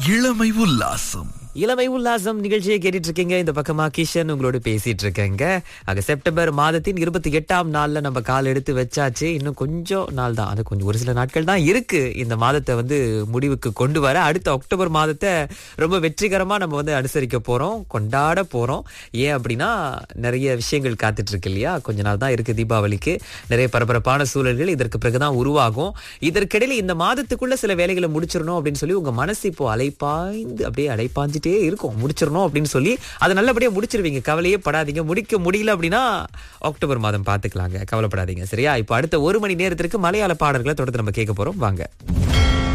இளமை உல்லாசம் இளமை உல்லாசம் நிகழ்ச்சியை கேட்டுட்டு இருக்கீங்க இந்த பக்கமா கிஷன் உங்களோட பேசிட்டு இருக்கேங்க அங்க செப்டம்பர் மாதத்தின் இருபத்தி எட்டாம் நாள்ல நம்ம கால் எடுத்து வச்சாச்சு இன்னும் கொஞ்சம் நாள் தான் அது கொஞ்சம் ஒரு சில நாட்கள் தான் இருக்கு இந்த மாதத்தை வந்து முடிவுக்கு கொண்டு வர அடுத்த அக்டோபர் மாதத்தை ரொம்ப வெற்றிகரமா நம்ம வந்து அனுசரிக்க போறோம் கொண்டாட போறோம் ஏன் அப்படின்னா நிறைய விஷயங்கள் காத்துட்டு இருக்கு இல்லையா கொஞ்ச நாள் தான் இருக்கு தீபாவளிக்கு நிறைய பரபரப்பான சூழல்கள் இதற்கு பிறகுதான் உருவாகும் இதற்கிடையில இந்த மாதத்துக்குள்ள சில வேலைகளை முடிச்சிடணும் அப்படின்னு சொல்லி உங்க மனசு இப்போ அலைப்பாய்ந்து அப்படியே அலைப்பாஞ்சிட்டே இருக்கும் முடிச்சிடணும் அப்படின்னு சொல்லி அதை நல்லபடியா முடிச்சிருவீங்க கவலையே படாதீங்க முடிக்க முடியல அப்படின்னா அக்டோபர் மாதம் பார்த்துக்கலாங்க கவலைப்படாதீங்க சரியா இப்போ அடுத்த ஒரு மணி நேரத்திற்கு மலையாள பாடல்களை தொடர்ந்து நம்ம கேட்க போறோம் வாங்க